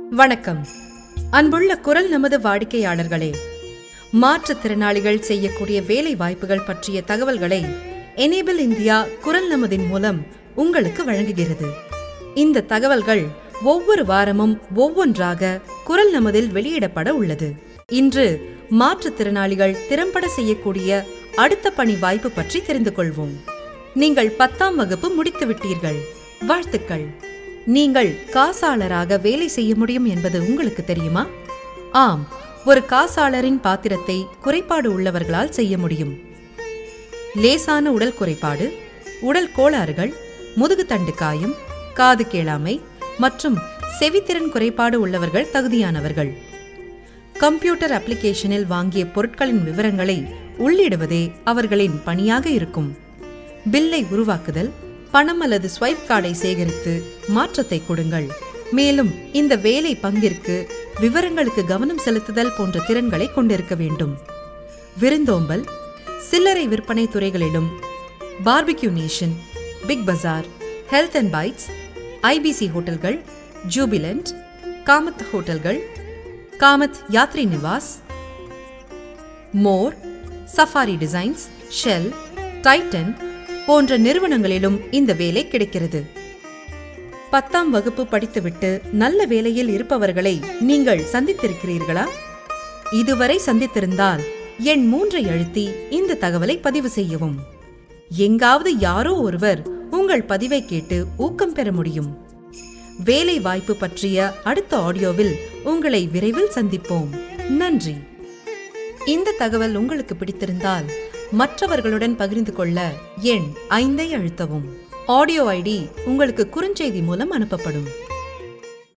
வணக்கம் அன்புள்ள குரல் நமது வாடிக்கையாளர்களே மாற்றுத்திறனாளிகள் செய்யக்கூடிய வேலை வாய்ப்புகள் பற்றிய தகவல்களை எனேபிள் இந்தியா குரல் நமதின் மூலம் உங்களுக்கு வழங்குகிறது இந்த தகவல்கள் ஒவ்வொரு வாரமும் ஒவ்வொன்றாக குரல் நமதில் வெளியிடப்பட உள்ளது இன்று மாற்றுத்திறனாளிகள் திறம்பட செய்யக்கூடிய அடுத்த பணி வாய்ப்பு பற்றி தெரிந்து கொள்வோம் நீங்கள் பத்தாம் வகுப்பு முடித்து விட்டீர்கள் வாழ்த்துக்கள் நீங்கள் காசாளராக வேலை செய்ய முடியும் என்பது உங்களுக்கு தெரியுமா ஆம் ஒரு காசாளரின் பாத்திரத்தை குறைபாடு உள்ளவர்களால் செய்ய முடியும் லேசான உடல் குறைபாடு உடல் கோளாறுகள் முதுகுத்தண்டு காயம் காது கேளாமை மற்றும் செவித்திறன் குறைபாடு உள்ளவர்கள் தகுதியானவர்கள் கம்ப்யூட்டர் அப்ளிகேஷனில் வாங்கிய பொருட்களின் விவரங்களை உள்ளிடுவதே அவர்களின் பணியாக இருக்கும் பில்லை உருவாக்குதல் பணம் அல்லது ஸ்வைப் கார்டை சேகரித்து மாற்றத்தை கொடுங்கள் மேலும் இந்த வேலை பங்கிற்கு விவரங்களுக்கு கவனம் செலுத்துதல் போன்ற திறன்களை கொண்டிருக்க வேண்டும் விருந்தோம்பல் சில்லறை விற்பனை துறைகளிலும் Barbeque Nation Big Bazaar health and bites IPC ஹோட்டல்கள் ஜூபிலண்ட் காமத் ஹோட்டல்கள் Kamat Yatri Nivas More Safari designs Shell Titan போன்ற நிறுவனங்களிலும் இந்த வேலை கிடைக்கிறது பத்தாம் வகுப்பு படித்துவிட்டு நல்ல வேலையில் இருப்பவர்களை நீங்கள் சந்தித்திருக்கிறீர்களா இதுவரை சந்தித்திருந்தால் எண் மூன்றை அழுத்தி இந்த தகவலை பதிவு செய்யவும் எங்காவது யாரோ ஒருவர் உங்கள் பதிவை கேட்டு ஊக்கம் பெற முடியும் வேலை வாய்ப்பு பற்றிய அடுத்த ஆடியோவில் உங்களை விரைவில் சந்திப்போம் நன்றி இந்த தகவல் உங்களுக்கு பிடித்திருந்தால் மற்றவர்களுடன் பகிர்ந்து கொள்ள எண் ஐந்தை அழுத்தவும் ஆடியோ ஐடி உங்களுக்கு குறுஞ்செய்தி மூலம் அனுப்பப்படும்